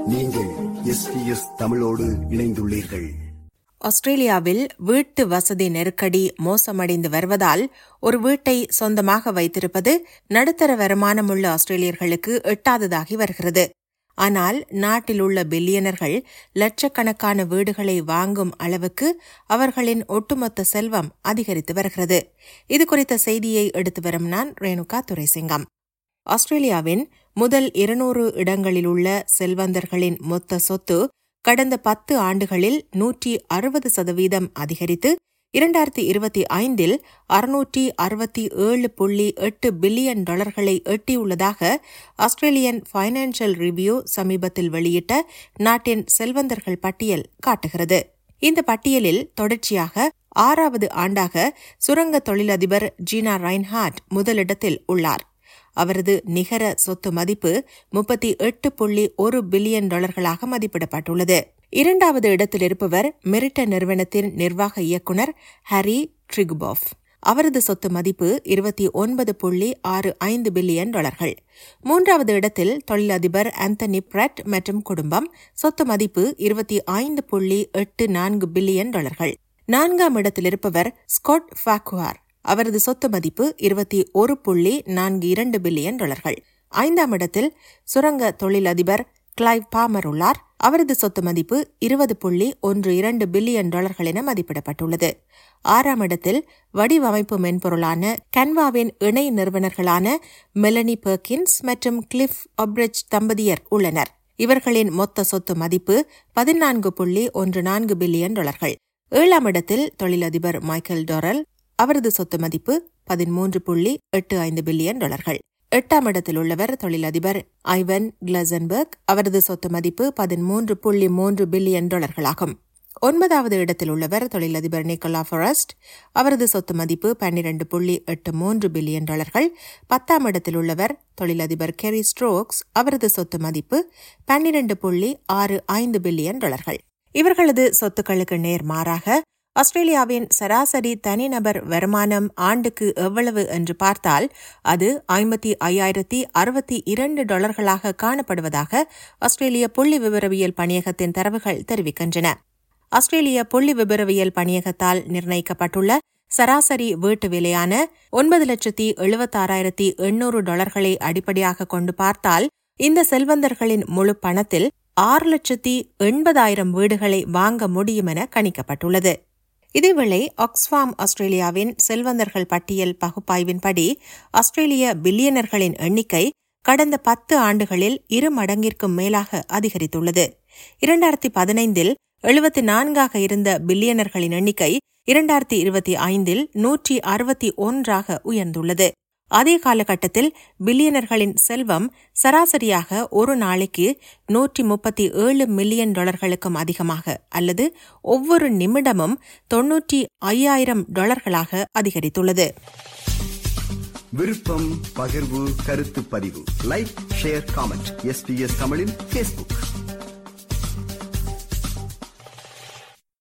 நீங்கள் எஸ்பிஎஸ் தமிழோடு இணைந்துள்ளீர்கள் ஆஸ்திரேலியாவில் வீட்டு வசதி நெருக்கடி மோசமடைந்து வருவதால் ஒரு வீட்டை சொந்தமாக வைத்திருப்பது நடுத்தர வருமானமுள்ள ஆஸ்திரேலியர்களுக்கு எட்டாததாகி வருகிறது ஆனால் நாட்டில் உள்ள பில்லியனர்கள் லட்சக்கணக்கான வீடுகளை வாங்கும் அளவுக்கு அவர்களின் ஒட்டுமொத்த செல்வம் அதிகரித்து வருகிறது இது குறித்த செய்தியை எடுத்து வரும் நான் ரேணுகா துரைசிங்கம் ஆஸ்திரேலியாவின் முதல் இருநூறு இடங்களில் உள்ள செல்வந்தர்களின் மொத்த சொத்து கடந்த பத்து ஆண்டுகளில் நூற்றி அறுபது சதவீதம் அதிகரித்து இரண்டாயிரத்தி இருபத்தி ஐந்தில் அறுநூற்றி அறுபத்தி ஏழு புள்ளி எட்டு பில்லியன் டாலர்களை எட்டியுள்ளதாக ஆஸ்திரேலியன் ஃபைனான்சியல் ரிவ்யூ சமீபத்தில் வெளியிட்ட நாட்டின் செல்வந்தர்கள் பட்டியல் காட்டுகிறது இந்த பட்டியலில் தொடர்ச்சியாக ஆறாவது ஆண்டாக சுரங்க தொழிலதிபர் ஜீனா ரைன்ஹார்ட் முதலிடத்தில் உள்ளார் அவரது நிகர சொத்து மதிப்பு முப்பத்தி எட்டு புள்ளி ஒரு பில்லியன் டாலர்களாக மதிப்பிடப்பட்டுள்ளது இரண்டாவது இடத்தில் இருப்பவர் மெரிட்ட நிறுவனத்தின் நிர்வாக இயக்குநர் ஹாரி ட்ரிகுபாஃப் அவரது சொத்து மதிப்பு இருபத்தி ஒன்பது புள்ளி ஆறு ஐந்து பில்லியன் டாலர்கள் மூன்றாவது இடத்தில் தொழிலதிபர் ஆந்தனி பிரட் மற்றும் குடும்பம் சொத்து மதிப்பு இருபத்தி ஐந்து புள்ளி எட்டு நான்கு பில்லியன் டாலர்கள் நான்காம் இடத்தில் இருப்பவர் ஸ்காட் ஃபாக்குவார் அவரது சொத்து மதிப்பு இருபத்தி ஒரு புள்ளி நான்கு இரண்டு பில்லியன் டாலர்கள் ஐந்தாம் இடத்தில் சுரங்க தொழிலதிபர் கிளைவ் பாமர் உள்ளார் அவரது சொத்து மதிப்பு இருபது புள்ளி ஒன்று இரண்டு பில்லியன் டாலர்கள் என மதிப்பிடப்பட்டுள்ளது ஆறாம் இடத்தில் வடிவமைப்பு மென்பொருளான கன்வாவின் இணை நிறுவனர்களான மெலனி பெர்கின்ஸ் மற்றும் கிளிஃப் ஒப்ரிட்ஜ் தம்பதியர் உள்ளனர் இவர்களின் மொத்த சொத்து மதிப்பு பதினான்கு புள்ளி ஒன்று நான்கு பில்லியன் டாலர்கள் ஏழாம் இடத்தில் தொழிலதிபர் மைக்கேல் டொரல் அவரது சொத்து மதிப்பு பதிமூன்று புள்ளி எட்டு ஐந்து பில்லியன் டாலர்கள் எட்டாம் இடத்தில் உள்ளவர் தொழிலதிபர் ஐவன் கிளசன்பர்க் அவரது சொத்து மதிப்பு பதிமூன்று புள்ளி மூன்று பில்லியன் டாலர்களாகும் ஒன்பதாவது இடத்தில் உள்ளவர் தொழிலதிபர் நிக்கோலா ஃபொரஸ்ட் அவரது சொத்து மதிப்பு பன்னிரண்டு புள்ளி எட்டு மூன்று பில்லியன் டாலர்கள் பத்தாம் இடத்தில் உள்ளவர் தொழிலதிபர் கெரி ஸ்ட்ரோக்ஸ் அவரது சொத்து மதிப்பு பன்னிரண்டு புள்ளி ஆறு ஐந்து பில்லியன் டாலர்கள் இவர்களது சொத்துக்களுக்கு நேர்மாறாக ஆஸ்திரேலியாவின் சராசரி தனிநபர் வருமானம் ஆண்டுக்கு எவ்வளவு என்று பார்த்தால் அது ஐம்பத்தி ஐயாயிரத்தி அறுபத்தி இரண்டு டாலர்களாக காணப்படுவதாக ஆஸ்திரேலிய புள்ளி விவரவியல் பணியகத்தின் தரவுகள் தெரிவிக்கின்றன ஆஸ்திரேலிய புள்ளி விவரவியல் பணியகத்தால் நிர்ணயிக்கப்பட்டுள்ள சராசரி வீட்டு விலையான ஒன்பது லட்சத்தி எழுபத்தாறாயிரத்தி எண்ணூறு டாலர்களை அடிப்படையாக கொண்டு பார்த்தால் இந்த செல்வந்தர்களின் முழு பணத்தில் ஆறு லட்சத்தி எண்பதாயிரம் வீடுகளை வாங்க முடியும் என கணிக்கப்பட்டுள்ளது இதேவேளை ஆக்ஸ்ஃபார்ம் ஆஸ்திரேலியாவின் செல்வந்தர்கள் பட்டியல் பகுப்பாய்வின்படி ஆஸ்திரேலிய பில்லியனர்களின் எண்ணிக்கை கடந்த பத்து ஆண்டுகளில் இரு மடங்கிற்கும் மேலாக அதிகரித்துள்ளது இரண்டாயிரத்தி பதினைந்தில் எழுபத்தி நான்காக இருந்த பில்லியனர்களின் எண்ணிக்கை இரண்டாயிரத்தி இருபத்தி ஐந்தில் நூற்றி அறுபத்தி ஒன்றாக உயர்ந்துள்ளது அதே காலகட்டத்தில் பில்லியனர்களின் செல்வம் சராசரியாக ஒரு நாளைக்கு நூற்றி முப்பத்தி ஏழு மில்லியன் டாலர்களுக்கும் அதிகமாக அல்லது ஒவ்வொரு நிமிடமும் தொன்னூற்றி ஐயாயிரம் டாலர்களாக அதிகரித்துள்ளது விருப்பம் பகிர்வு கருத்து பதிவு லைக் ஷேர் காமெண்ட் எஸ்பிஎஸ் தமிழின் பேஸ்புக்